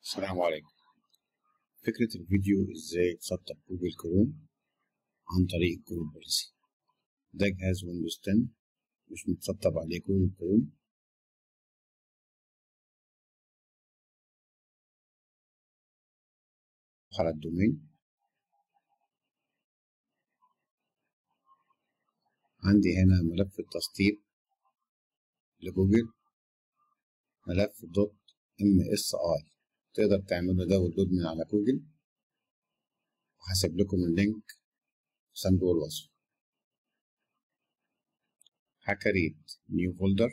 السلام عليكم فكرة الفيديو ازاي تسطب جوجل كروم عن طريق كروم بوليسي ده جهاز ويندوز 10 مش متسطب عليه جوجل كروم على الدومين عندي هنا ملف التسطيب لجوجل ملف دوت ام اس اي تقدر تعملوا داونلود من على جوجل وهسيب لكم اللينك في صندوق الوصف هكريت نيو فولدر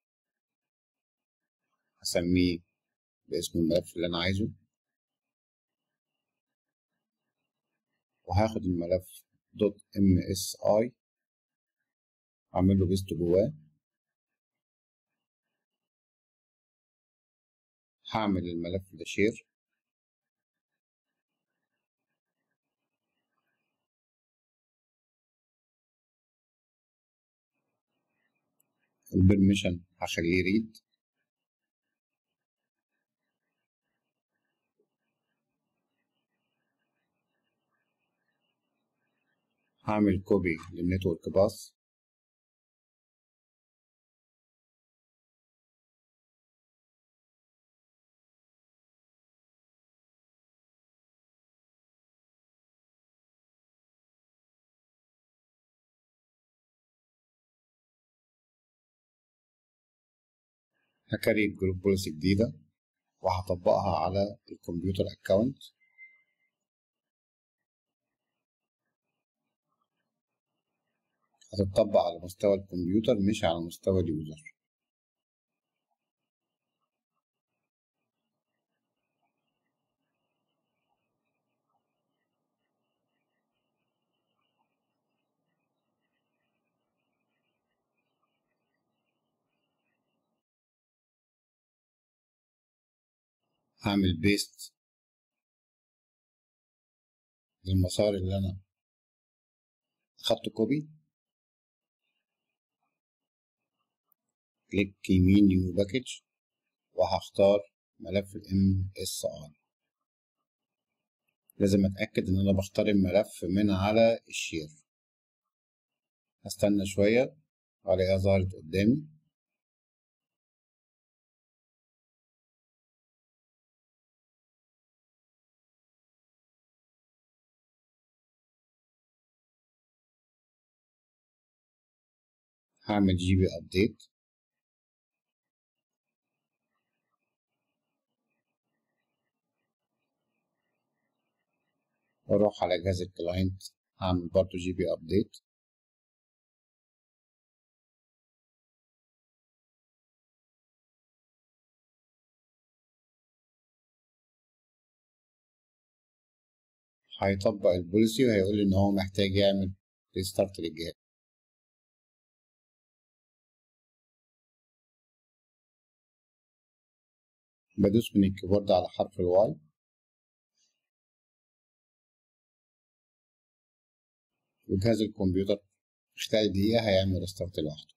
هسميه باسم الملف اللي انا عايزه وهاخد الملف دوت ام اس اي اعمل له بيست جواه هعمل الملف ده شير البرميشن هخليه ريد هعمل كوبي للنتورك باص هكريت جروب بوليسي جديدة وهطبقها على الكمبيوتر اكونت هتطبق على مستوى الكمبيوتر مش على مستوى اليوزر هعمل بيست للمسار اللي انا اخدته كوبي كليك يمين نيو باكج وهختار ملف الام اس ار لازم اتاكد ان انا بختار الملف من على الشير هستنى شويه الاقيها ظهرت قدامي هعمل جي بي ابديت واروح على جهاز الكلاينت هعمل برضو جي بي ابديت هيطبق البوليسي وهيقول لي ان هو محتاج يعمل ريستارت للجهاز بدوس من الكيبورد على حرف الواي وجهاز الكمبيوتر خلال دقيقة هيعمل ريستارت لوحده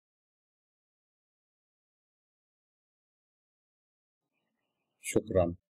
شكرا